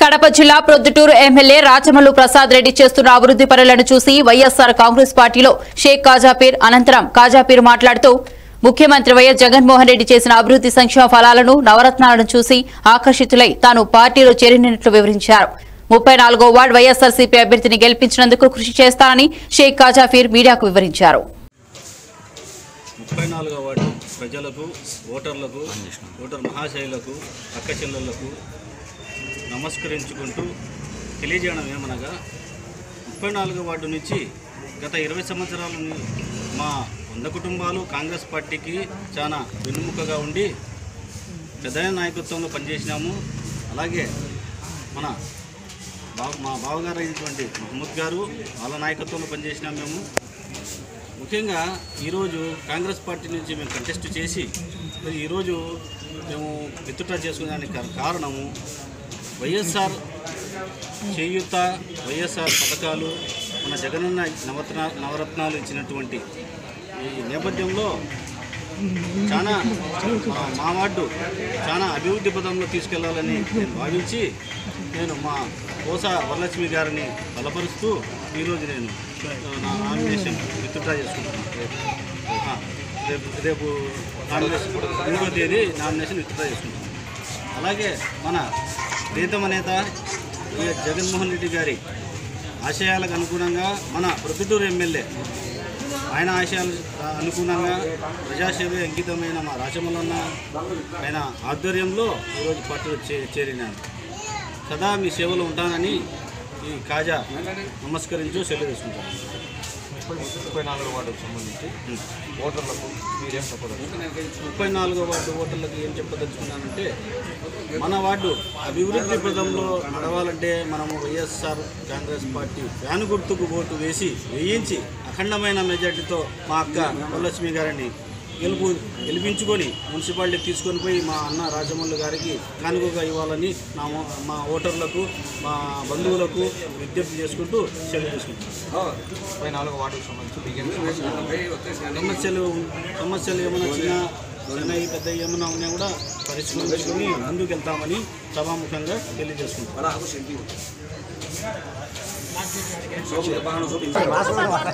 కడప జిల్లా ప్రొద్దుటూరు ఎమ్మెల్యే రాచమల్లు ప్రసాద్ రెడ్డి చేస్తున్న అభివృద్ది పనులను చూసి వైఎస్సార్ కాంగ్రెస్ పార్టీలో షేక్ కాజాపీర్ అనంతరం కాజాపీర్ మాట్లాడుతూ ముఖ్యమంత్రి వైఎస్ జగన్మోహన్ రెడ్డి చేసిన అభివృద్ది సంక్షేమ ఫలాలను నవరత్నాలను చూసి ఆకర్షితులై తాను పార్టీలో చేరినట్లు వివరించారు ముప్పై నాలుగో వార్డు వైఎస్సార్సీపీ అభ్యర్థిని గెలిపించినందుకు కృషి చేస్తానని షేక్ కాజాపీర్ మీడియాకు వివరించారు ముప్పై నాలుగవ వార్డు ప్రజలకు ఓటర్లకు ఓటర్ మహాశయులకు అక్క చెల్లెళ్లకు నమస్కరించుకుంటూ తెలియజేయడం ఏమనగా ముప్పై నాలుగవ వార్డు నుంచి గత ఇరవై సంవత్సరాల ను- మా వంద కుటుంబాలు కాంగ్రెస్ పార్టీకి చాలా వెన్నుముకగా ఉండి పెద్ద నాయకత్వంలో పనిచేసినాము అలాగే మన బావ మా బావగారు అయినటువంటి మహమ్మద్ గారు వాళ్ళ నాయకత్వంలో పనిచేసినాం మేము ముఖ్యంగా ఈరోజు కాంగ్రెస్ పార్టీ నుంచి మేము కంటెస్ట్ చేసి మరి ఈరోజు మేము విత్డ్రా చేసుకునే కారణము వైఎస్ఆర్ చేయూత వైఎస్ఆర్ పథకాలు మన జగనన్న నవరత్న నవరత్నాలు ఇచ్చినటువంటి ఈ నేపథ్యంలో చాలా ఆ, మా వార్డు చాలా అభివృద్ధి పదంలో తీసుకెళ్లాలని నేను భావించి నేను మా కోస వరలక్ష్మి గారిని బలపరుస్తూ ఈరోజు నేను ఆ, నా నామినేషన్ విత్డ్రా చేసుకుంటున్నాను ఆ, రేపు రేపు నామినేషన్ మూడో తేదీ నామినేషన్ విత్డ్రా చేసుకుంటున్నాను అలాగే మన ప్రీతమ నేత వైఎస్ జగన్మోహన్ రెడ్డి గారి ఆశయాలకు అనుగుణంగా మన ప్రొద్దుటూరు ఎమ్మెల్యే ఆయన ఆశయాలు అనుగుణంగా ప్రజాసేవ అంకితమైన మా రాజమల్లన్న ఆయన ఆధ్వర్యంలో ఈరోజు పార్టీలో చే చేరినాను సదా మీ సేవలో ఉంటానని ఈ కాజా నమస్కరించు సెలవు తీసుకుంటాను ముప్పై నాలుగు వార్డుకు సంబంధించి ఓటర్లకు మీరేం చెప్పగలరు ముప్పై నాలుగో వార్డు ఓటర్లకు ఏం చెప్పదలుచుకున్నానంటే మన వార్డు అభివృద్ధి పదంలో నడవాలంటే మనము వైఎస్ఆర్ కాంగ్రెస్ పార్టీ ఫ్యాన్ గుర్తుకు ఓటు వేసి వేయించి అఖండమైన మెజార్టీతో మా అక్క వరలక్ష్మి గారిని గెలుపు గెలిపించుకొని మున్సిపాలిటీ తీసుకొని పోయి మా అన్న రాజమౌళి గారికి కానుకగా ఇవ్వాలని నా మొ- మా ఓటర్లకు మా బంధువులకు విజ్ఞప్తి చేసుకుంటూ సెలవు తీసుకుంటాం ముప్పై నాలుగు వార్డుకు సంబంధించి మీకేం సమస్యలు సమస్యలు సమస్యలు ఏమైనా చిన్న చిన్నవి పెద్ద ఏమైనా ఉన్నా కూడా పరిష్కరించుకొని ముందుకు వెళ్తామని సభాముఖంగా తెలియజేసుకుంటాం